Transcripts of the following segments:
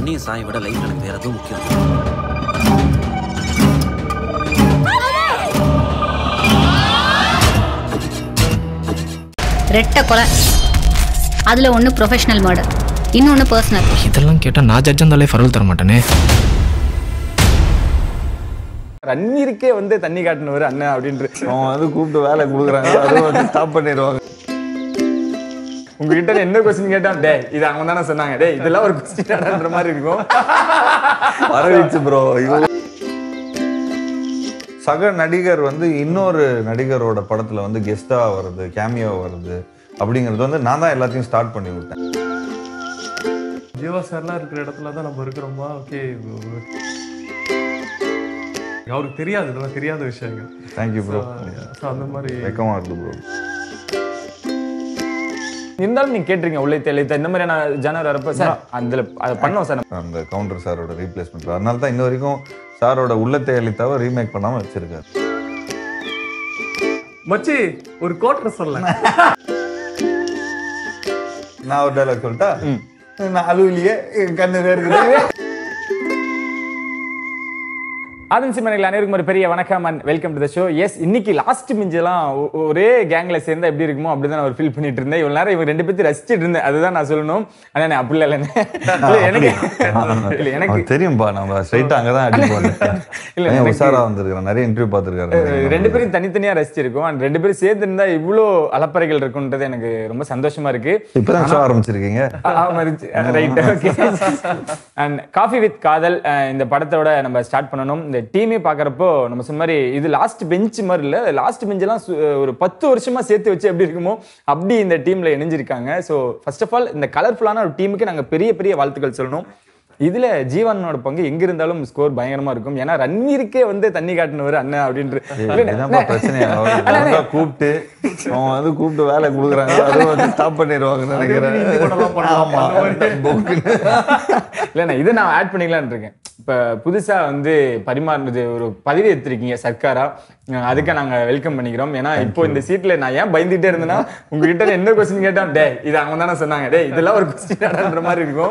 தண்ணியும் சாயை விட லைஃப் எனக்கு வேற எதுவும் முக்கியம் ரெட்டை கொலை அதில் ஒன்று ப்ரொஃபஷனல் மர்டர் இன்னொன்று பர்சனல் இதெல்லாம் கேட்டால் நான் ஜட்ஜ் இருந்தாலே ஃபரல் தர மாட்டேனே ரன்வீருக்கே வந்து தண்ணி காட்டினவர் அண்ணன் அப்படின்ற அவன் வந்து கூப்பிட்டு வேலை கொடுக்குறாங்க அதை வந்து ஸ்டாப் பண்ணிடுவாங்க உங்ககிட்ட என்ன கொஸ்டின் கேட்டான் டே இது அவங்க தானே சொன்னாங்க டே இதெல்லாம் ஒரு கொஸ்டின் மாதிரி இருக்கும் வரவிச்சு ப்ரோ சக நடிகர் வந்து இன்னொரு நடிகரோட படத்துல வந்து கெஸ்டா வருது கேமியோ வருது அப்படிங்கிறது வந்து நான் தான் எல்லாத்தையும் ஸ்டார்ட் பண்ணி விட்டேன் ஜீவா சார்லாம் இருக்கிற இடத்துல தான் நம்ம இருக்கிறோமா ஓகே அவருக்கு தெரியாது இதெல்லாம் தெரியாத விஷயங்கள் தேங்க்யூ ப்ரோ ஸோ அந்த மாதிரி வெக்கமா இருக்கு ப்ரோ இருந்தாலும் நீங்க கேட்டிருக்கீங்க உள்ளே தெளித்த இந்த மாதிரியான ஜனர் வரப்ப சார் அதுல அதை பண்ணோம் சார் அந்த கவுண்டர் சாரோட ரீப்ளேஸ்மெண்ட் அதனால தான் இன்ன வரைக்கும் சாரோட உள்ளத்தை அளித்தாவ ரீமேக் பண்ணாம வச்சிருக்காரு மச்சி ஒரு கோட்டர் சொல்ல நான் ஒரு டைலாக் சொல்லிட்டா நான் அழுவிலேயே என் கண்ணு இருக்குது ஆதன் சிம்மனிகள் அனைவருக்கும் ஒரு பெரிய வணக்கம் and welcome to the show yes இன்னைக்கு லாஸ்ட் மிஞ்செல்லாம் ஒ- ஒரே கேங்ல சேர்ந்தா எப்படி இருக்குமோ அப்படிதான் நான் ஒரு ஃபீல் பண்ணிட்டு இருந்தேன் இவ்வளவு நேரம் இவங்க ரெண்டு பேர்த்தையும் ரசிச்சிட்டு இருந்தேன் அதுதான் நான் சொல்லணும் ஆனா நான் அப்படி இல்லை இல்ல, எனக்கு இல்ல எனக்கு அவனுக்கு தெரியும்பா நம்ம ஸ்ட்ரைட்டா அங்கதான் அடிப்போம் இல்ல, இல்ல எனக்கு- உஷாரா வந்திருக்கிறேன் நிறைய இன்டர்வியூ பார்த்திருக்காரு ரெண்டு பேரும் தனித்தனியா ரசிச்சிருக்கோம் அண்ட் ரெண்டு பேரும் சேர்ந்து இருந்தா இவ்வளோ அலப்பறைகள் இருக்குன்றது எனக்கு ரொம்ப சந்தோஷமா இருக்கு இப்பதான் ஷோ ஆரம்பிச்சிருக்கீங்க right okay and coffee with Kadhal அஹ், இந்த படத்தோட நம்ம ஸ்டார்ட் பண்ணணும் இந்த டீமே பார்க்கறப்போ நம்ம சொன்ன மாதிரி இது லாஸ்ட் பெஞ்ச் மாதிரி இல்ல லாஸ்ட் பெஞ்செல்லாம் ஒரு பத்து வருஷமா சேர்த்து வச்சு எப்படி இருக்குமோ அப்படி இந்த டீம்ல இணைஞ்சிருக்காங்க ஸோ ஃபர்ஸ்ட் ஆஃப் ஆல் இந்த கலர்ஃபுல்லான ஒரு டீமுக்கு நாங்க பெரிய பெரிய வாழ்த்துக்கள் சொல்லணும் இதுல ஜீவனோட பங்கு எங்க இருந்தாலும் ஸ்கோர் பயங்கரமா இருக்கும் ஏன்னா ரன்வீருக்கே வந்து தண்ணி காட்டினவர் அண்ணன் அப்படின்ற இதான்ப்பா பிரச்சனை அவர் வந்தா கூப்பிட்டு அவன் வந்து கூப்பிட்டு வேலை கொடுக்குறாங்க அதை வந்து ஸ்டாப் பண்ணிடுவாங்கன்னு நினைக்கிறேன் ஆமா போக்குன்னு. இல்லைண்ணா இதை நான் ஆட் பண்ணிக்கலாம்னு இருக்கேன் இப்போ புதுசா வந்து பரிமாறினது ஒரு பதவி எடுத்திருக்கீங்க சர்க்காரா அஹ் அதுக்கு நாங்க வெல்கம் பண்ணிக்கிறோம் ஏன்னா இப்போ இந்த சீட்ல நான் ஏன் பயந்துட்டே இருந்தேன்னா உங்ககிட்ட என்ன கொஸ்டின் கேட்டா டே இது அவங்க தானே சொன்னாங்க டே இதெல்லாம் ஒரு கொஸ்டின் மாதிரி இருக்கும்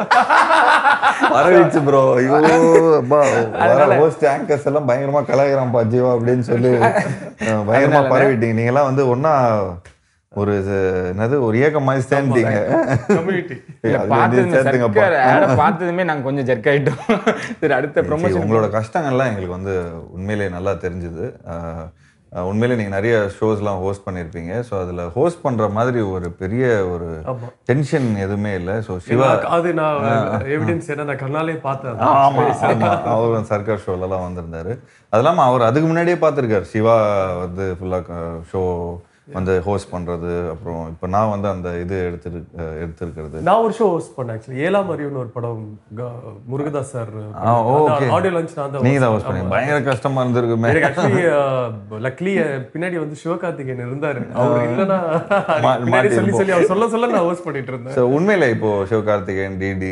வரவிச்சு ப்ரோ ஐயோ அப்பா வர ஹோஸ்ட் ஆங்கர்ஸ் எல்லாம் பயங்கரமா கலாய்கிறான் ஜீவா அப்படின்னு சொல்லி அஹ், பயங்கரமா பரவிட்டீங்க நீங்க எல்லாம் வந்து ஒன்னா ஒரு இது, என்னது ஒரு இயக்கம் மாதிரி சேர்ந்துட்டீங்க கம்யூனிட்டி இல்ல அது வந்து பார்த்ததுமே சேர்த்துங்கப்பா. சர்க்கார் ஆட பார்த்ததுமே நாங்க கொஞ்சம் ஜெர்க் ஆயிட்டோம் சரி அடுத்த சரி, ப்ரொமோஷன் உங்களோட கஷ்டங்கள்லாம் எங்களுக்கு வந்து உண்மையிலேயே நல்லா தெரிஞ்சுது அஹ், அஹ், உண்மையிலே நீங்க நிறைய ஷோஸ்லாம் ஹோஸ்ட் பண்ணியிருப்பீங்க ஸோ அதுல ஹோஸ்ட் பண்ற மாதிரி ஒரு பெரிய ஒரு ஆமா. டென்ஷன் எதுவுமே இல்லை ஸோ சிவா அது நான் எவிடன்ஸ் என்ன நான் கண்ணாலே பார்த்தேன் ஆமா ஆமா அவர் சர்க்கார் ஷோலலாம் வந்திருந்தாரு அது இல்லாம அவர் அதுக்கு முன்னாடியே பார்த்திருக்காரு சிவா வந்து ஃபுல்லா ஷோ வந்து ஹோஸ்ட் பண்றது அப்புறம் இப்போ நான் வந்து அந்த இது எடுத்துரு எடுத்திருக்கிறது நான் ஒரு ஷோ ஹோஸ்ட் பண்ணேன் ஆக்சுவலி ஏழாம் அறிவுன்னு ஒரு படம் க- Murugadoss sir okay audio launch நான் தான் நீங்க தான் host ஹோஸ்ட் பண்ணீங்க ஆமா. பயங்கர கஷ்டமா இருந்திருக்குமே எனக்கு ஆக்சுவலி லக்லி பின்னாடி வந்து சிவகார்த்திகேயன் இருந்தாரு அவர் இல்லைன்னா மா- பின்னாடி சொல்லி மாட்டியிருப்போம். சொல்லி அவர் சொல்ல சொல்ல நான் ஹோஸ்ட் பண்ணிட்டு இருந்தேன் ஸோ உண்மையில இப்போ Sivakarthikeyan DD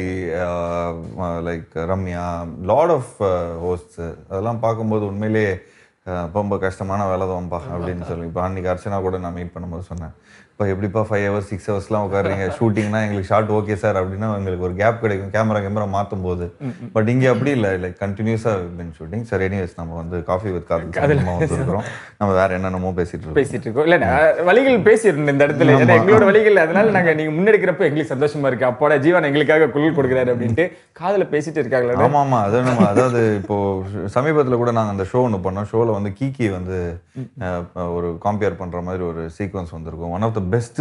like Ramya lot of hosts அதெல்லாம் பார்க்கும்போது உண்மையிலேயே அஹ், ரொம்ப கஷ்டமான வேலை தான்ப்பா அப்படின்னு சொல்லி இப்போ அன்னைக்கு அர்ச்சனா கூட நான் மீட் பண்ணும்போது சொன்னேன் இப்போ எப்படிப்பா ஃபைவ் ஹவர்ஸ் சிக்ஸ் ஹவர்ஸ்லாம் உட்காருறீங்க ஷூட்டிங்னா எங்களுக்கு ஷார்ட் ஓகே சார் அப்படின்னா எங்களுக்கு ஒரு கேப் கிடைக்கும் கேமரா கேமரா மாற்றும் போது பட் இங்கே அப்படி இல்லை லைக் கண்டினியூஸாக பின் ஷூட்டிங் சரி எனிவேஸ் நம்ம வந்து காஃபி வித் காஃபி வந்துருக்கிறோம் நம்ம வேற என்னென்னமோ பேசிட்டு இருக்கோம் பேசிட்டு இருக்கோம் இல்ல நான் வழிகள் பேசியிருந்தேன் இந்த இடத்துல ஏன்னா எங்களோட வழிகள் அதனால நாங்க நீங்க முன்னெடுக்கிறப்ப எங்களுக்கு சந்தோஷமா இருக்கு அப்போட ஜீவன் எங்களுக்காக குரல் கொடுக்குறாரு அப்படின்ட்டு காதுல பேசிட்டு இருக்காங்களா ஆமா ஆமா அது நம்ம அதாவது இப்போ சமீபத்துல கூட நாங்க அந்த ஷோ ஒன்று பண்ணோம் ஷோல வந்து கீகி வந்து அஹ், ஒரு காம்பேர் பண்ற மாதிரி ஒரு சீக்வன்ஸ் வந்திருக்கும் one of the best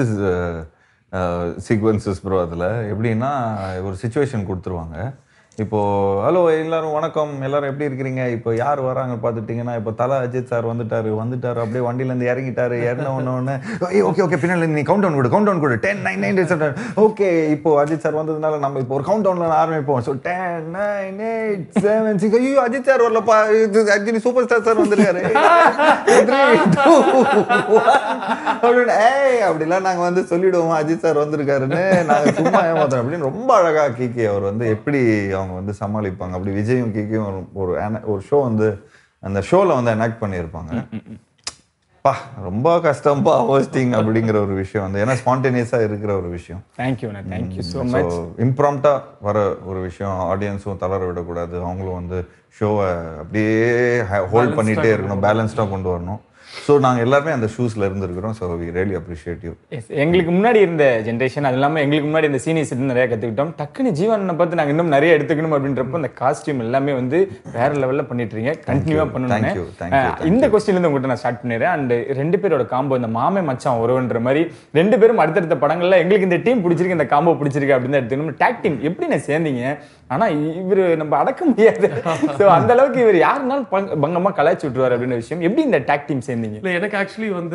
sequences bro அதுல எப்படின்னா ஒரு சுச்சுவேஷன் கொடுத்துருவாங்க இப்போ ஹலோ எல்லாரும் வணக்கம் எல்லாரும் எப்படி இருக்கிறீங்க இப்போ யார் வராங்க பார்த்துட்டீங்கன்னா இப்போ தலா அஜித் சார் வந்துட்டாரு வந்துட்டாரு அப்படியே வண்டியிலேருந்து இறங்கிட்டாரு இறங்கின ஒன்று ஒன்று ஓகே ஓகே பின்னாடி நீ கவுண்ட் டவுன் கொடு கவுண்ட் டவுன் கொடு டென் நைன் நைன் ஓகே இப்போ அஜித் சார் வந்ததுனால நம்ம இப்போ ஒரு கவுண்ட் டவுன்ல ஆரம்பிப்போம் so ten nine eight seven six ஐயோ அஜித் சார் வரலப்பா இது ஆக்சுவலி சூப்பர் ஸ்டார் சார் வந்திருக்காரு Three, two, one. அப்படின்னு ஏய் அப்படிலாம் நாங்க வந்து சொல்லிடுவோம் அஜித் சார் வந்திருக்காருன்னு நாங்க சும்மா ஏமாத்தோம் அப்படின்னு ரொம்ப அழகா கிகி அவர் வந்து எப்படி அவங்க வந்து சமாளிப்பாங்க அப்படி விஜயும் கிக்கியும் ஒரு- ஒரு ana- ஒரு ஷோ வந்து அந்த ஷோல வந்து எனாக்ட் பண்ணியிருப்பாங்க பா ரொம்ப கஷ்டம்பா ஹோஸ்டிங் அப்படிங்கிற ஒரு விஷயம் வந்து ஏன்னா ஸ்பான்டேனியஸாக இருக்கிற ஒரு விஷயம் தேங்க்யூண்ணா தேங்க்யூ ஸோ ஸோ மச் இம்ப்ராம்ப்டா வர ஒரு விஷயம் ஆடியன்ஸும் தளர விடக்கூடாது அவங்களும் வந்து ஷோவை அப்படியே ஹோல்ட் பண்ணிட்டே இருக்கணும் பேலன்ஸ்டாக கொண்டு வரணும் ஸோ நாங்கள் எல்லாருமே அந்த ஷூஸில் இருந்திருக்கிறோம் so we really appreciate you Yes, எங்களுக்கு முன்னாடி இருந்த ஜென்ரேஷன் அது இல்லாமல் எங்களுக்கு முன்னாடி இந்த சீனியர்ஸ் இருந்து நிறைய கற்றுக்கிட்டோம் டக்குன்னு ஜீவனை பார்த்து நாங்கள் இன்னும் நிறைய எடுத்துக்கணும் அப்படின்றப்போ அந்த காஸ்டியூம் எல்லாமே வந்து வேற லெவலில் பண்ணிட்டு இருக்கீங்க கண்டினியூவாக Thank you, thank you, பண்ணணும் இந்த கொஸ்டின்லேருந்து உங்கள்கிட்ட நான் ஸ்டார்ட் பண்ணிடுறேன் அண்ட் ரெண்டு பேரோட காம்போ இந்த மாமே மச்சான் ஒருவன்ற மாதிரி ரெண்டு பேரும் அடுத்தடுத்த படங்கள்ல எங்களுக்கு இந்த டீம் பிடிச்சிருக்கு இந்த காம்போ பிடிச்சிருக்கு அப்படின்னு தான் எடுத்துக்கணும் டேக் டீம் எப்படி நான் சேர்ந்தீங்க ஆனா இவர் நம்ம அடக்க முடியாது ஸோ அந்த அளவுக்கு இவர் யாருனாலும் பங்க- பங்கமா கலாய்ச்சி விட்டுருவார் அப்படின்னு விஷயம் எப்படி இந்த டேக் டீம் சேர்ந்தீங்க இல்லை எனக்கு ஆக்சுவலி வந்து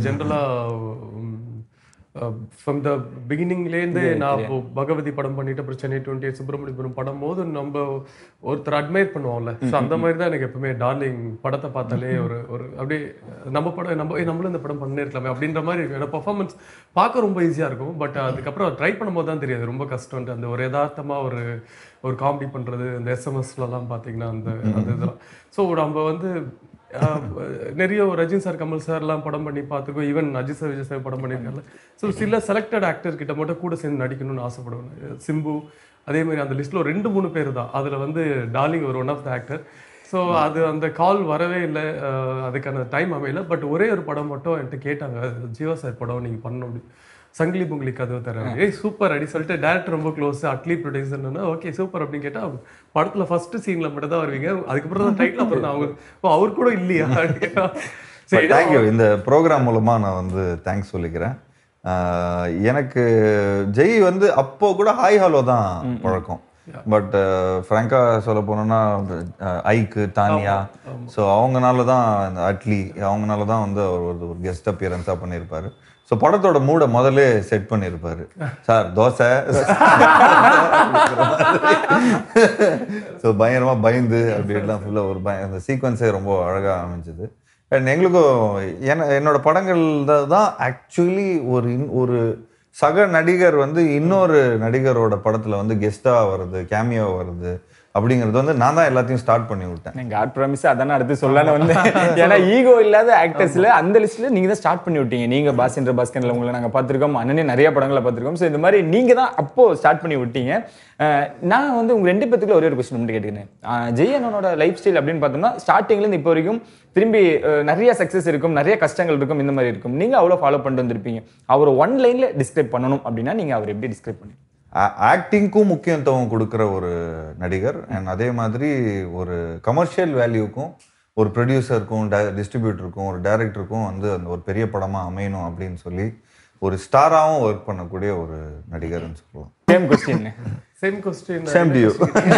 ஜென்ரலாக ஃப்ரம் த பிகினிங்லேருந்து நான் இப்போ பகவதி படம் பண்ணிட்டு அப்புறம் சென்னை டுவெண்ட்டி எயிட் சுப்பிரமணியபுரம் படம் போது நம்ம ஒருத்தர் அட்மையர் பண்ணுவோம்ல ஸோ அந்த மாதிரி தான் எனக்கு எப்பவுமே டார்லிங் படத்தை பார்த்தாலே ஒரு ஒரு அப்படியே நம்ம படம் நம்ம ஏய், நம்மளும் இந்த படம் பண்ணிருக்கலாமே அப்படின்ற மாதிரி இருக்கும் ஏன்னா பர்ஃபார்மன்ஸ் பார்க்க ரொம்ப ஈஸியாக இருக்கும் பட் அதுக்கப்புறம் ட்ரை பண்ணும்போது தான் தெரியாது ரொம்ப கஷ்டம்ட்டு அந்த ஒரு யதார்த்தமாக ஒரு ஒரு காமெடி பண்ணுறது இந்த எஸ்எம்எஸ்லலாம் பார்த்தீங்கன்னா அந்த அந்த இதெல்லாம் ஸோ நம்ம வந்து ஆஹ் நிறைய ரஜினி சார் கமல் சார்லாம் படம் பண்ணி பார்த்துருக்கோம் even Ajith sir Vijay sir படம் பண்ணியிருக்காங்க ஸோ சில செலக்டட் ஆக்டர் கிட்ட மட்டும் கூட சேர்ந்து நடிக்கணும்னு ஆசைப்படுவேன் சிம்பு அதே மாதிரி அந்த லிஸ்ட்ல ஒரு ரெண்டு மூணு பேர் தான் அதில் வந்து டார்லிங் ஒரு one of the actor so அது அந்த கால் வரவே இல்லை ஆஹ் அதுக்கான டைம் அமையல பட் ஒரே ஒரு படம் மட்டும் என்கிட்ட கேட்டாங்க ஜீவா சார் படம் நீங்கள் பண்ணணும் அப்படி சங்கிலி பொங்கலி கதவை தராங்க ஏய் சூப்பர் அப்படி சொல்லிட்டு டேரக்டர் ரொம்ப க்ளோஸ் அட்லி ப்ரொடியூசர்னா ஓகே சூப்பர் அப்படின்னு கேட்டா படத்துல ஃபர்ஸ்ட் சீன்ல மட்டும் தான் வருவீங்க அதுக்கப்புறம் தான் டைட்டில் அப்புறம் தான் அவங்க ஓ அவர் கூட இல்லையா அப்படின்னு கேட்டா, சரி தேங்க்யூ இந்த ப்ரோக்ராம் மூலமா நான் வந்து தேங்க்ஸ் சொல்லிக்கிறேன் ஆஹ் எனக்கு ஜெய் வந்து அப்போ கூட ஹாய் ஹலோ தான் பழக்கம் பட் ஃப்ராங்கா சொல்ல போனோம்னா அஹ், ஐக்கு தானியா ஸோ அவங்கனால தான் இந்த அட்லி அவங்கனால தான் வந்து அவர் ஒரு ஒரு கெஸ்ட் அப்பியரன்ஸாக பண்ணியிருப்பாரு ஸோ படத்தோட மூடை முதல்ல செட் பண்ணியிருப்பாரு சார் தோசை ஸோ பயங்கரமா பயந்து அப்படிலாம் ஃபுல்லாக ஒரு பய அந்த சீக்வன்ஸே ரொம்ப அழகா அமைஞ்சது அண்ட் எங்களுக்கும் என்ன என்னோட படங்கள் தான் ஆக்சுவலி ஒரு இன்- ஒரு சக நடிகர் வந்து இன்னொரு நடிகரோட படத்துல வந்து கெஸ்டா வருது கேமியோ வருது அப்படிங்கிறது வந்து நான் தான் எல்லாத்தையும் ஸ்டார்ட் பண்ணி விட்டேன் நீங்க காட் ப்ராமிஸ் அதானே அடுத்து சொல்லலாம்னு வந்தேன் ஏன்னா ஈகோ இல்லாத ஆக்டர்ஸ்ல அந்த லிஸ்ட்ல நீங்க தான் ஸ்டார்ட் பண்ணி விட்டீங்க நீங்க பாஸ்கர் பாஸ்கர்ல உங்களை நாங்க பார்த்திருக்கோம் அண்ணனே நிறைய படங்களை பார்த்திருக்கோம் ஸோ இந்த மாதிரி நீங்க தான் அப்போ ஸ்டார்ட் பண்ணி விட்டீங்க அஹ் நான் வந்து உங்க ரெண்டு பேத்துக்குள்ள ஒரே ஒரு கொஸ்டின் மட்டும் கேட்டுக்கிறேன் அஹ் ஜெய் அண்ணனோட லைஃப் ஸ்டைல் அப்படின்னு பார்த்தோம்னா ஸ்டார்டிங்ல இருந்து இப்போ வரைக்கும் திரும்பி அஹ், நிறைய சக்சஸ் இருக்கும் நிறைய கஷ்டங்கள் இருக்கும் இந்த மாதிரி இருக்கும் நீங்க அவ்வளவு ஃபாலோ பண்ணிட்டு வந்திருப்பீங்க அவர் ஒன் லைன்ல டிஸ்கிரைப் பண்ணணும் அப்படின்னா நீங்க அவர் எப்படி டிஸ்கிரைப் பண்ணி ஆக்டிங்க்கும் முக்கியத்துவம் கொடுக்குற ஒரு நடிகர் அண்ட் அதே மாதிரி ஒரு கமர்ஷியல் வேல்யூக்கும் ஒரு ப்ரொடியூசருக்கும் டிஸ்ட்ரிபியூட்டருக்கும் ஒரு டைரக்டருக்கும் வந்து அந்த ஒரு பெரிய படமா அமையணும் அப்படின்னு சொல்லி ஒரு ஸ்டாராகவும் ஒர்க் பண்ணக்கூடிய ஒரு நடிகர்னு சொல்லலாம் same question same question same to you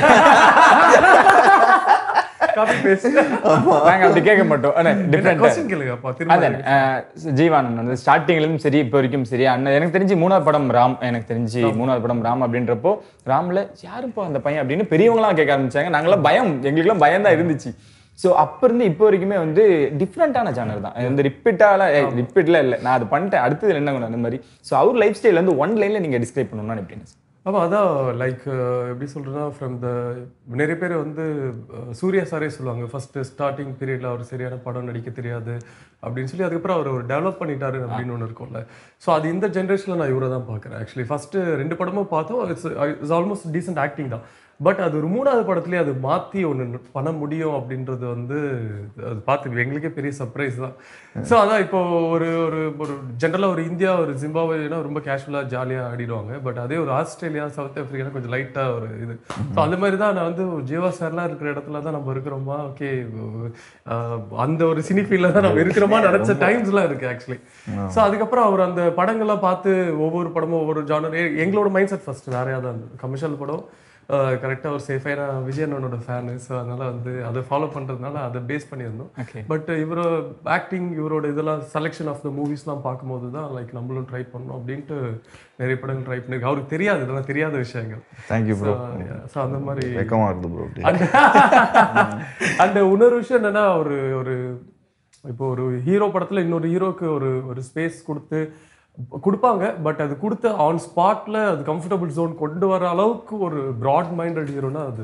copy paste நாங்க அப்படி கேட்க மாட்டோம் டிஃப்ரெண்ட் கொஸ்டின் கேளுங்கப்பா திரும்ப அதான் அஹ், ஜீவானந்த் வந்து ஸ்டார்டிங்ல இருந்து சரி இப்போ வரைக்கும் சரி அண்ணன் எனக்கு தெரிஞ்சு மூணாவது படம் ராம் எனக்கு தெரிஞ்சு மூணாவது படம் ராம் அப்படின்றப்போ ராம்ல யாருப்பா அந்த பையன் அப்படின்னு பெரியவங்களாம் கேட்க ஆரம்பிச்சாங்க நாங்களாம் பயம் எங்களுக்குலாம் பயம் தான் இருந்துச்சு ஸோ அப்ப இருந்து இப்போ வரைக்குமே வந்து டிஃப்ரெண்டான ஜானர் தான் இந்த ரிப்பீட்டால ரிப்பீட்ல இல்லை நான் அது பண்ணிட்டேன் அடுத்தது என்ன கொண்டு அந்த மாதிரி ஸோ அவர் லைஃப் ஸ்டைல் வந்து ஒன் லைன்ல நீங்க டிஸ்கிரைப் பண்ணணும்னா எப்படின்னு ஆமாம் அதான் லைக் எப்படி சொல்கிறேன்னா ஃப்ரம் த நிறைய பேர் வந்து அஹ், சூர்யா சாரே சொல்லுவாங்க ஃபர்ஸ்ட் ஸ்டார்டிங் பீரியட்ல அவர் சரியான படம் நடிக்க தெரியாது அப்படின்னு சொல்லி அதுக்கப்புறம் அவர் ஒரு டெவலப் பண்ணிட்டாரு அப்படின்னு ஒன்று இருக்கும்ல ஸோ அது இந்த ஜென்ரேஷனில் நான் இவரை தான் பார்க்குறேன் ஆக்சுவலி ஃபர்ஸ்ட் ரெண்டு படமும் பார்த்தோம் it's it's almost decent acting தான் பட் அது ஒரு மூணாவது படத்துலேயே அது மாற்றி ஒன்று பண்ண முடியும் அப்படின்றது வந்து அது பார்த்து எங்களுக்கே பெரிய சர்ப்ரைஸ் தான் ஸோ அதான் இப்போ ஒரு ஒரு ஒரு ஜென்ரலாக ஒரு இந்தியா ஒரு ஜிம்பாவேனா ரொம்ப கேஷுவலாக ஜாலியாக ஆடிடுவாங்க பட் அதே ஒரு ஆஸ்திரேலியா சவுத் ஆஃப்ரிக்கா கொஞ்சம் லைட்டாக ஒரு இது ஸோ அந்த மாதிரி தான் நான் வந்து ஜீவா சார்லாம் இருக்கிற இடத்துல தான் நம்ம இருக்கிறோமா ஓகே அந்த ஒரு சினி ஃபீல்டில் தான் நம்ம இருக்கிறோமா நினச்ச டைம்ஸ்லாம் இருக்கு ஆக்சுவலி ஸோ அதுக்கப்புறம் அவர் அந்த படங்கள்லாம் பார்த்து ஒவ்வொரு படமும் ஒவ்வொரு ஜானர் எங்களோட மைண்ட் செட் ஃபர்ஸ்ட் வேறையாக தான் இருந்தது கமர்ஷியல் படம் கரெக்டாக ஒரு சேஃபாக நான் விஜயனோட ஃபேனு ஸோ அதனால வந்து அதை ஃபாலோ பண்ணுறதுனால அதை பேஸ் பண்ணியிருந்தோம் Okay. பட் இவரோ ஆக்டிங் இவரோட இதெல்லாம் செலெக்ஷன் ஆஃப் த மூவிஸ்லாம் பார்க்கும்போது தான் லைக் நம்மளும் ட்ரை பண்ணோம் அப்படின்ட்டு நிறைய படங்கள் ட்ரை பண்ணியிருக்கோம் அவருக்கு தெரியாது இதெல்லாம் தெரியாத விஷயங்கள் தேங்க்யூ ப்ரோ ஸோ அந்த மாதிரி வெக்கமா இருக்குது ப்ரோ அந்த இன்னொரு விஷயம் என்னன்னா ஒரு ஒரு இப்போ ஒரு ஹீரோ படத்துல இன்னொரு ஹீரோக்கு ஒரு ஒரு ஸ்பேஸ் கொடுத்து கொடுப்பாங்க பட் அது கொடுத்த ஆன் ஸ்பாட்ல அது கம்ஃபர்டபுள் ஜோன் கொண்டு வர அளவுக்கு ஒரு ப்ராட் மைண்டட் ஹீரோனா அது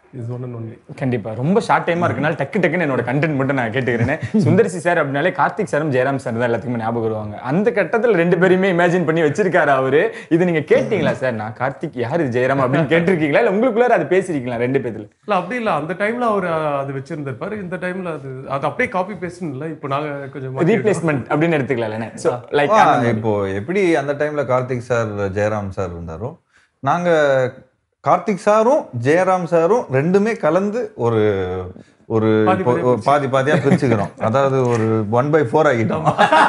இஸ் ஒன் அண்ட் ஒன்லி கண்டிப்பா ரொம்ப ஷார்ட் டைமா இருக்கனால டக்கு டக்குன்னு என்னோட கண்டென்ட் மட்டும் நான் கேட்டுக்கிறேன் சுந்தரிசி சார் அப்படின்னாலே கார்த்திக் சாரும் ஜெயராம் சார் தான் எல்லாத்துக்குமே ஞாபகம் வருவாங்க அந்த கட்டத்துல ரெண்டு பேருமே இமேஜின் பண்ணி வச்சிருக்காரு அவரு இது நீங்க கேட்டீங்களா சார் நான் கார்த்திக் யார் இது ஜெயராம் அப்படின்னு கேட்டிருக்கீங்களா இல்ல உங்களுக்குள்ளார அது பேசிருக்கீங்களா ரெண்டு பேத்துல இல்ல அப்படி இல்ல அந்த டைம்ல அவர் அது வச்சிருந்திருப்பாரு இந்த டைம்ல அது அது அப்படியே காப்பி பேஸ்ட் இல்ல இப்போ நாங்க கொஞ்சம் மாத்தி ரீப்ளேஸ்மெண்ட் அப்படின்னு எடுத்துக்கலாம் ஸோ லைக் ஆ, இப்போ எப்படி அந்த டைம்ல கார்த்திக் சார் ஜெயராம் சார் இருந்தாரோ நாங்க கார்த்திக் சாரும் ஜெயராம் சாரும் ரெண்டுமே கலந்து ஒரு ஒரு பாதி இப்போ பாதியா பாதி பாதியா பிரிச்சுக்கிறோம் அதாவது ஒரு ஒன் பை ஃபோர் ஆகிட்டோம்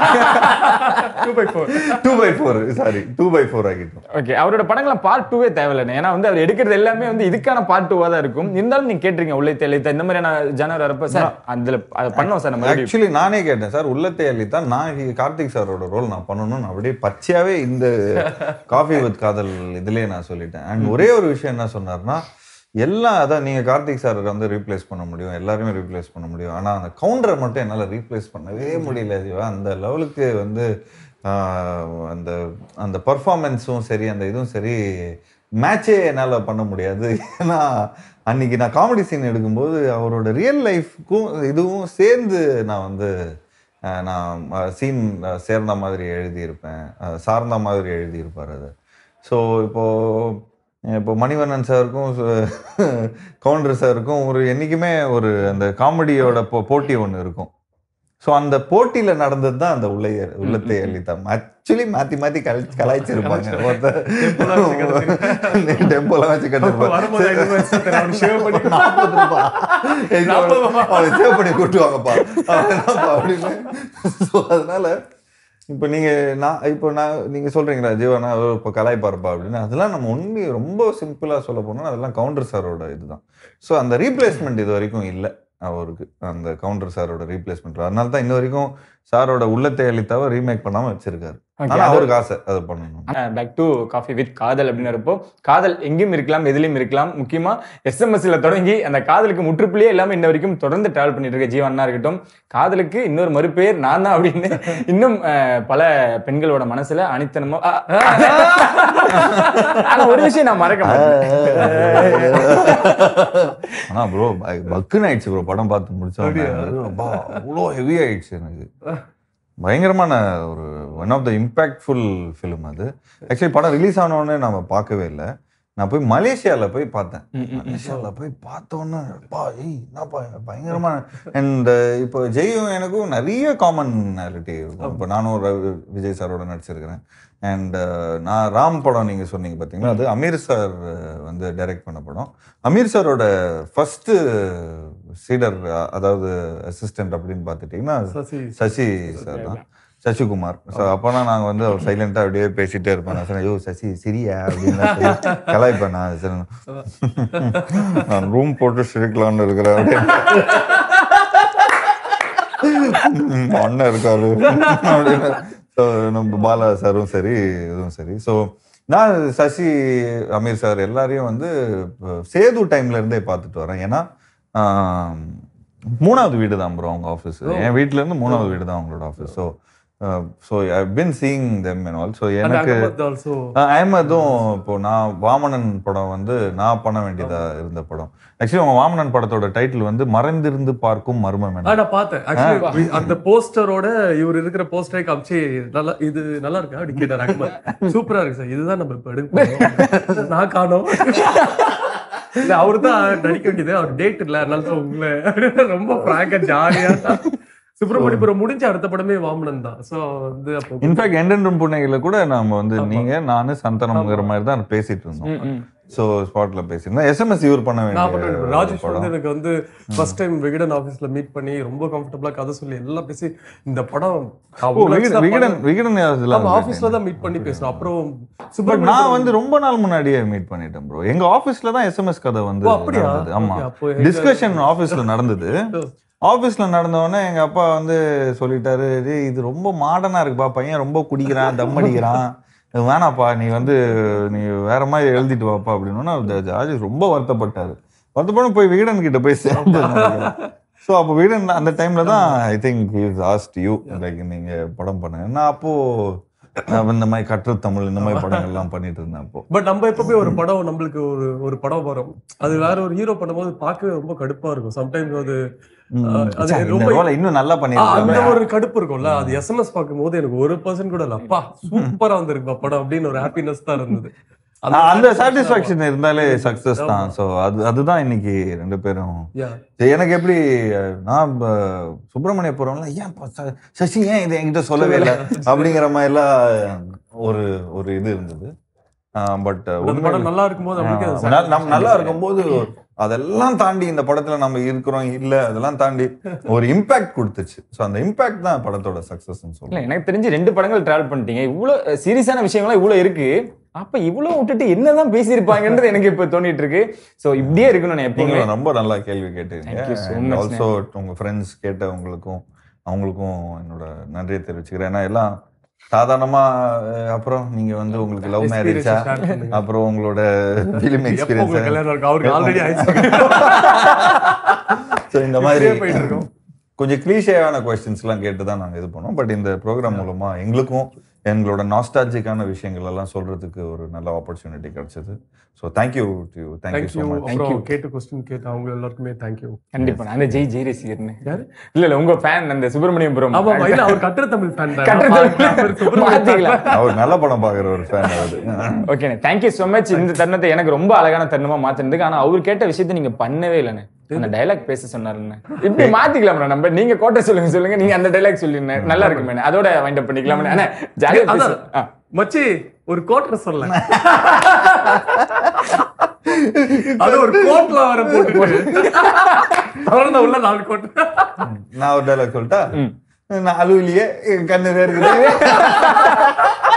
two by four two by four sorry two by four ஆகிட்டோம் ஓகே அவரோட படங்கள்லாம் பார்ட் டூவே தேவையில்லை ஏன்னா வந்து அவர் எடுக்கிறது எல்லாமே வந்து இதுக்கான பார்ட் டூவா தான் இருக்கும் இருந்தாலும் நீங்க கேட்டிருக்கீங்க உள்ளே தெளித்த இந்த மாதிரியான ஜனர் வரப்ப சார் அதுல அதை பண்ணோம் சார் நம்ம ஆக்சுவலி நானே கேட்டேன் சார் உள்ளத்தை அள்ளித்தான் நான் ஹி- கார்த்திக் சாரோட ரோல் நான் பண்ணணும்னு அப்படியே பச்சையாவே இந்த காஃபி வித் காதல் இதுலயே நான் சொல்லிட்டேன் அண்ட் ஒரே ஒரு விஷயம் என்ன சொன்னார்னா எல்லாம் அதான் நீங்க கார்த்திக் சார் வந்து ரீப்ளேஸ் பண்ண முடியும் எல்லாருமே ரீப்ளேஸ் பண்ண முடியும் ஆனா அந்த கவுண்டரை மட்டும் என்னால ரீப்ளேஸ் பண்ணவே முடியல ஜீவா அந்த லெவலுக்கு வந்து ஆஹ், அந்த அந்த பர்ஃபார்மன்ஸும் சரி அந்த இதுவும் சரி மேட்சே என்னால் பண்ண முடியாது ஏன்னா அன்னைக்கு நான் காமெடி சீன் எடுக்கும்போது அவரோட ரியல் லைஃப்க்கும் இதுவும் சேர்ந்து நான் வந்து அஹ், நான் சீன் சேர்ந்த மாதிரி எழுதியிருப்பேன் அஹ், சார்ந்த மாதிரி எழுதியிருப்பார் அது ஸோ இப்போ இப்போ மணிவண்ணன் சாருக்கும் கவுண்டர் சாருக்கும் ஒரு என்றைக்குமே ஒரு அந்த காமெடியோட போ போட்டி ஒன்று இருக்கும் ஸோ அந்த போட்டியில நடந்தது தான் அந்த உள்ளே உள்ளத்தை அள்ளித்தான் ஆக்சுவலி மாத்தி மாத்தி கலை கலாய்ச்சிருப்பாங்க ஒருத்தர் டெம்போலாம் வச்சு வரும்போது ஐநூறு கட்டிருப்பாங்க வயசு தரேன், அவனுக்கு shave பண்ணி நாற்பது ரூபா அவனை சேவ் பண்ணி கூட்டு வாங்கப்பா அவ்வளவுதான்ப்பா அப்படின்னு ஸோ அதனால இப்போ நீங்க நான் இப்போ நான் நீங்க சொல்றீங்களா ஜீவனா இப்போ கலாய்ப்பாருப்பா அப்படின்னு அதெல்லாம் நம்ம ஒன்லி ரொம்ப சிம்பிளா சொல்ல போனோம்னா அதெல்லாம் கவுண்டர் சாரோட இதுதான் ஸோ அந்த ரீப்ளேஸ்மெண்ட் இது வரைக்கும் இல்லை அவருக்கு அந்த கவுண்டர் சாரோட ரீப்ளேஸ்மெண்ட் அதனால தான் இன்ன வரைக்கும் சாரோட உள்ளத்தை அளித்தாவ ரீமேக் பண்ணாம வச்சிருக்காரு Okay, ஆனா அது- அவருக்கு ஆசை அதை பண்ணணும் பேக் டு காஃபி வித் காதல் அப்படின்னு இருப்போ காதல் எங்கேயும் இருக்கலாம் எதுலயும் இருக்கலாம் முக்கியமா எஸ்எம்எஸ்ல தொடங்கி அந்த காதலுக்கு முற்றுப்புள்ளியே இல்லாம இன்ன வரைக்கும் தொடர்ந்து டிராவல் பண்ணிட்டு இருக்க ஜீவனா இருக்கட்டும் காதலுக்கு இன்னொரு மறுபெயர் நான் தான் அப்படின்னு இன்னும் அஹ், பல பெண்களோட மனசுல அனித்தனமோ அ, ஆனா ஒரு விஷயம் நான் மறக்க மாட்டேன் ஆனா ப்ரோ பக்குன்னு ஆயிடுச்சு ப்ரோ படம் பார்த்து முடிச்சோம் அவ்வளோ ஹெவி ஆயிடுச்சு எனக்கு பயங்கரமான ஒரு one of the impactful film அது ஆக்சுவலி படம் ரிலீஸ் ஆனோடனே நம்ம பார்க்கவே இல்லை நான் போய் மலேசியால போய் பார்த்தேன் மலேசியால போய் பார்த்தோன்னே அப்பா ஏய் என்னப்பா பயங்கரமான அண்ட் இப்போ ஜெயும் எனக்கும் நிறைய காமனாலிட்டி இருக்கும் இப்போ நானும் ரவி- விஜய் சாரோட நடிச்சிருக்கிறேன் அண்ட் நான் ராம் படம் நீங்க சொன்னீங்க பார்த்தீங்களா அது அமீர் சார் வந்து டைரக்ட் பண்ண படம் அமீர் சாரோட ஃபர்ஸ்ட் சீடர் அதாவது அசிஸ்டன்ட் அப்படின்னு பார்த்துட்டீங்கன்னா சசி சசி சார் தான் சசிகுமார் ஸோ அப்போனா நாங்கள் வந்து அவர் சைலண்டாக அப்படியே பேசிட்டே இருப்பேன் நான் சொன்னேன் ஐயோ சசி சிரியா அப்படின்னு நான் சொல்லி கலாய்ப்பேன் நான் சரி நான் ரூம் போட்டு சிரிக்கலாம்னு இருக்கிறேன் அப்படின்னு ம், அண்ணன் இருக்காரு அப்படின்னு ஸோ நம்ம பாலா சாரும் சரி இதுவும் சரி ஸோ நான் சசி அமீர் சார் எல்லாரையும் வந்து இப்போ சேது டைம்ல இருந்தே பார்த்துட்டு வரேன் ஏன்னா ஆம், மூணாவது வீடு தான் ப்ரோ அவங்க ஆஃபீஸ் என் வீட்ல இருந்து மூணாவது வீடு தான் அவங்களோட office so so I been seeing them and all so எனக்கு ஆல்சோ அஹமதும் இப்போ நான் வாமனன் படம் வந்து நான் பண்ண வேண்டியதா இருந்த படம் ஆக்சுவலி அவங்க வாமனன் படத்தோட டைட்டில் வந்து மறைந்திருந்து பார்க்கும் மர்மம் ஆ, என்ன நான் பார்த்தேன் ஆக்சுவலி அந்த போஸ்டரோட இவர் இருக்கிற போஸ்டரை காமிச்சு நல்லா இது நல்லா இருக்கா அப்படி கேட்டார் அக்மர் சூப்பரா இருக்கு சார் இதுதான் நம்ம இப்ப எடுக்க போறோம். நான் காணோம் இல்ல அவரு தான் நடிக்க வேண்டியது அவர் டேட் இல்ல அதனால தான் உங்களை ரொம்ப பிராங்கா ஜாலியா சுப்பிரமணியபுரம் முடிஞ்ச அடுத்த படமே வாமனன் தான் சோ வந்து அப்போ இன்ஃபேக்ட் எண்டென்றும் புன்னைகளை கூட நாம வந்து நீங்க நானு சந்தனம்ங்கிற மாதிரி தான் பேசிட்டு இருந்தோம் ஸோ ஸ்பாட்ல பேசியிருந்தோம் எஸ்எம்எஸ் இவர் பண்ண நான் பண்ண வேண்டிய ராஜேஷ் படம் வந்து எனக்கு வந்து ஃபர்ஸ்ட் டைம் விகடன் ஆபீஸ்ல மீட் பண்ணி ரொம்ப கம்ஃபர்டபுளா கதை சொல்லி எல்லாம் பேசி இந்த படம் ஓ, விகடன் விகடன் விகடன் நம்ம ஆபீஸ்ல தான் மீட் பண்ணி பேசணும் அப்புறம் பட் சுப்பிரமணியம் நான் வந்து ரொம்ப நாள் முன்னாடியே மீட் பண்ணிட்டேன் ப்ரோ எங்க ஆபீஸ்ல தான் எஸ்எம்எஸ் கதை வந்து ஓ, அப்படியா? நடந்தது. ஆமா Okay, அப்போ எங்க- டிஸ்கஷன் ஆபீஸ்ல நடந்தது ஆபீஸ்ல நடந்த உடனே எங்க அப்பா வந்து சொல்லிட்டாரு "டேய், இது ரொம்ப மாடர்னா இருக்குப்பா பையன் ரொம்ப குடிக்கிறான் தம் அடிக்கிறான் இது வேணாப்பா நீ வந்து நீ வேற மாதிரி எழுதிட்டு வாப்பா அப்படின்னு ஜார்ஜ் ரொம்ப வருத்தப்பட்டாரு வருத்தப்பட போய் விகடன் கிட்ட போய் சேர்ந்து ஸோ அப்போ விகடன் அந்த டைம்ல தான் I think asked you like நீங்க படம் பண்ணுங்க நான் அப்போ நான் இந்த மாதிரி கற்று தமிழ் இந்த மாதிரி படங்கள்லாம் பண்ணிட்டு இருந்தேன் அப்போ பட் நம்ம எப்பவுமே ஒரு படம் நம்மளுக்கு ஒரு ஒரு படம் வரும் அது வேற ஒரு ஹீரோ பண்ணும்போது பார்க்கவே ரொம்ப கடுப்பா இருக்கும் சம்டைம்ஸ் அது அஹ், அது சரி, இந்த ரொம்ப ரோலை இன்னும் நல்லா ஆ, அந்த பண்ணிருக்காங்க ஒரு கடுப்பு இருக்கும்ல அது எஸ்எம்எஸ் பார்க்கும்போது எனக்கு ஒரு பர்சன்ட் கூட இல்ல அப்பா சூப்பரா வந்திருக்குப்பா படம் அப்படின்னு ஒரு ஹாப்பினஸ் தான் இருந்தது ஆ, அந்த சாட்டிஸ்பாக்சன் இருந்தாலே சக்சஸ் தான் சோ அது அதுதான் இன்னைக்கு ரெண்டு பேரும் Yeah. சரி, எனக்கு எப்படி அஹ், நான் ப- சுப்பிரமணிய போறவங்கள ஏன் பா- ச- சசி ஏன் இதை என்கிட்ட சொல்லவே இல்லை அப்படிங்கிற மாதிரி எல்லாம் ஒரு ஒரு இது இருந்தது பட் அந்த படம் நல்லா இருக்கும்போது நம்மளுக்கு அது நல்- நம்ம நல்லா இருக்கும்போது அதெல்லாம் தாண்டி இந்த படத்துல நம்ம இருக்கிறோம் இல்ல அதெல்லாம் தாண்டி ஒரு இம்பாக்ட் கொடுத்துச்சு சோ அந்த இம்பாக்ட் தான் படத்தோட சக்சஸ் இல்ல சொல்லுவேன் எனக்கு தெரிஞ்சு ரெண்டு படங்கள் டிராவல் பண்ணிட்டீங்க இவ்வளவு சீரியஸான விஷயங்கள்லாம் இவ்வளவு இருக்கு அப்ப இவ்வளவு விட்டுட்டு என்னதான் பேசியிருப்பாங்கன்றது எனக்கு இப்ப தோணிட்டு இருக்கு சோ இப்படியே இருக்கணும் நான் எப்பவுமே நீங்களும் ரொம்ப நல்லா கேள்வி Thank you so கேட்டிருக்கீங்க much, ஆல்சோ உங்க ஃப்ரெண்ட்ஸ் கேட்டவங்களுக்கும் அவங்களுக்கும் என்னோட நன்றியை தெரிவிச்சுக்கிறேன் ஏன்னா எல்லாம் சாதாரணமா அஹ், அப்புறம் நீங்க வந்து உங்களுக்கு லவ் Experience மேரேஜா share பண்ணுங்க. அப்புறம் உங்களோட ஃபிலிம் எப்போ எக்ஸ்பீரியன்ஸ் உங்களுக்கு கல்யாணம் இருக்கு அவருக்கு ஆல்ரெடி ஆயிடுச்சு ஸோ இந்த மாதிரி இப்படியே போயிட்டு இருக்கோம். கொஞ்சம் கிளீஷேவான கொஸ்டின்ஸ் எல்லாம் கேட்டு தான் நாங்க இது பண்ணோம் பட் இந்த ப்ரோக்ராம் மூலமா எங்களுக்கும் எங்களோட நாஸ்டாலஜிக்கான விஷயங்கள் எல்லாம் சொல்றதுக்கு ஒரு நல்ல ஆப்பர்ச்சுனிட்டி கிடைச்சது so thank you to thank you so thank you much அப்புறம் கேட்ட கொஸ்டின் கேட்ட அவங்க எல்லாருக்குமே தேங்க்யூ கண்டிப்பா நான் அந்த ஜெய் ஜெய் ரசிகர்னு யாரு? இல்ல இல்ல உங்க ஃபேன் அந்த சுப்பிரமணியபுரம் ஆமா ஆமா இல்ல அவர் கட்டுர தமிழ் ஃபேன் தான் கட்டுரை தமிழ் அவர் சுப்பிரமணியம் மாத்திக்கலாம். அவர் நல்ல படம் பார்க்குற ஒரு ஃபேன் அவர் ஓகே தேங்க்யூ so மச் இந்த தருணத்தை எனக்கு ரொம்ப அழகான தருணமா மாத்தினதுக்கு ஆனா அவர் கேட்ட விஷயத்தை நீங்க பண்ணவே இல்லைண்ணே அந்த டைலாக் பேச சொன்னாருன்னு இப்படி மாத்திக்கலாம் நம்ம நீங்க கோட்டை சொல்லுங்க சொல்லுங்க நீங்க அந்த டைலாக் சொல்லிருங்க நல்லா இருக்குமே அதோட வைண்ட் அப் பண்ணிக்கலாம் அண்ணா ஜாலியா பேசு அதான். ஆ. மச்சி ஒரு கோட்டர் சொல்ல அது ஒரு கோட்ல வர போட்டு தொடர்ந்து உள்ள நாலு கோட்டு நான் ஒரு டைலாக் சொல்லிட்டா நான் அழுவிலேயே என் கண்ணு இருக்குது